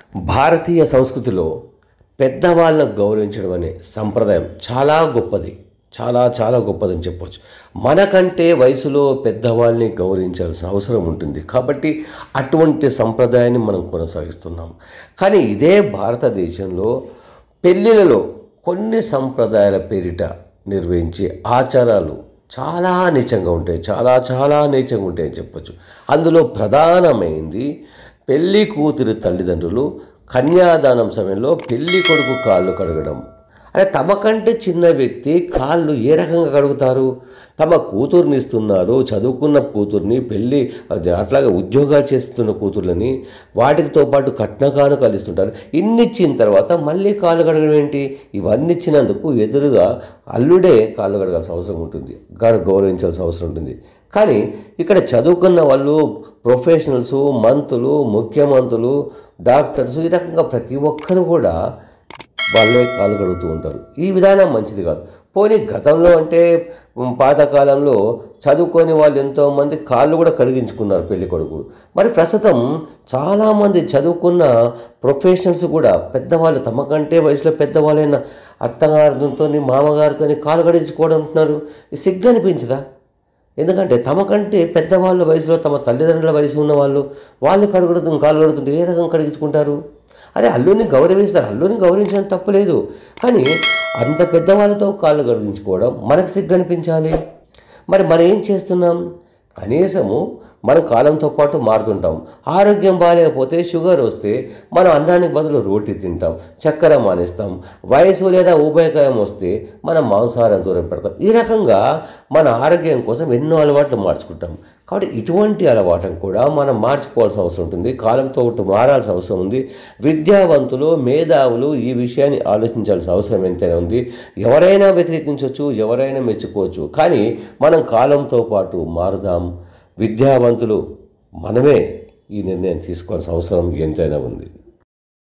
భారతీయ సంస్కృతిలో పెద్దవాళ్ళను గౌరవించడం అనే సంప్రదాయం చాలా గొప్పది చాలా చాలా గొప్పదని చెప్పొచ్చు మనకంటే వయసులో పెద్దవాళ్ళని గౌరవించాల్సిన అవసరం ఉంటుంది కాబట్టి అటువంటి సంప్రదాయాన్ని మనం కొనసాగిస్తున్నాం కానీ ఇదే భారతదేశంలో పెళ్ళిళ్ళలో కొన్ని సంప్రదాయాల పేరిట నిర్వహించే ఆచారాలు చాలా నీచంగా ఉంటాయి చాలా చాలా నీచంగా ఉంటాయని చెప్పొచ్చు అందులో ప్రధానమైంది పెళ్లి కూతురి తల్లిదండ్రులు కన్యాదానం సమయంలో పెళ్లి కొడుకు కాళ్ళు కడగడం అరే తమకంటే చిన్న వ్యక్తి కాళ్ళు ఏ రకంగా కడుగుతారు తమ కూతుర్ని ఇస్తున్నారు చదువుకున్న కూతుర్ని పెళ్ళి అట్లాగే ఉద్యోగాలు చేస్తున్న కూతుర్లని వాటితో పాటు కట్న కానుకలు ఇస్తుంటారు ఇన్ని ఇచ్చిన తర్వాత మళ్ళీ కాళ్ళు కడగడం ఏంటి ఇవన్నీ ఇచ్చినందుకు ఎదురుగా అల్లుడే కాళ్ళు కడగాల్సిన అవసరం ఉంటుంది గారు గౌరవించాల్సిన అవసరం ఉంటుంది కానీ ఇక్కడ చదువుకున్న వాళ్ళు ప్రొఫెషనల్స్ మంత్రులు ముఖ్యమంత్రులు డాక్టర్స్ ఈ రకంగా ప్రతి ఒక్కరు కూడా వాళ్ళే కాలు కడుగుతూ ఉంటారు ఈ విధానం మంచిది కాదు పోనీ గతంలో అంటే ఉమ్, పాతకాలంలో చదువుకొని వాళ్ళు ఎంతోమంది కాళ్ళు కూడా కడిగించుకున్నారు పెళ్లి కొడుకులు మరి ప్రస్తుతం చాలామంది చదువుకున్న ప్రొఫెషనల్స్ కూడా పెద్దవాళ్ళు తమకంటే వయసులో పెద్దవాళ్ళైన అత్తగారితో మామగారితో కాలు కడించుకోవడం అంటున్నారు ఇది సిగ్గు అనిపించదా ఎందుకంటే తమకంటే పెద్దవాళ్ళ వయసులో తమ తల్లిదండ్రుల వయసు ఉన్న వాళ్ళు వాళ్ళు కడుగుడుతు కాలు కడుగుతుంటే ఏ రకం కడిగించుకుంటారు అరే అల్లుని గౌరవిస్తారు అల్లుని గౌరవించడం తప్పులేదు కానీ అంత పెద్దవాళ్ళతో కాళ్ళు కడిగించుకోవడం మనకు సిగ్గు అనిపించాలి మరి మనం ఏం చేస్తున్నాం కనీసము మనం కాలంతో పాటు మారుతుంటాం ఆరోగ్యం బాగాలేకపోతే షుగర్ వస్తే మనం అన్నానికి బదులు రోటీ తింటాం చక్కెర మానేస్తాం వయసు లేదా ఉభయకాయం వస్తే మనం మాంసాహారం దూరం పెడతాం ఈ రకంగా మన ఆరోగ్యం కోసం ఎన్నో అలవాట్లు మార్చుకుంటాం కాబట్టి ఇటువంటి అలవాటును కూడా మనం మార్చుకోవాల్సిన అవసరం ఉంటుంది కాలంతో పాటు మారాల్సిన అవసరం ఉంది విద్యావంతులు మేధావులు ఈ విషయాన్ని ఆలోచించాల్సిన అవసరం ఎంతైనా ఉంది ఎవరైనా వ్యతిరేకించవచ్చు ఎవరైనా మెచ్చుకోవచ్చు కానీ మనం కాలంతో పాటు మారుదాం విద్యావంతులు మనమే ఈ నిర్ణయం తీసుకోవాల్సిన అవసరం ఎంతైనా ఉంది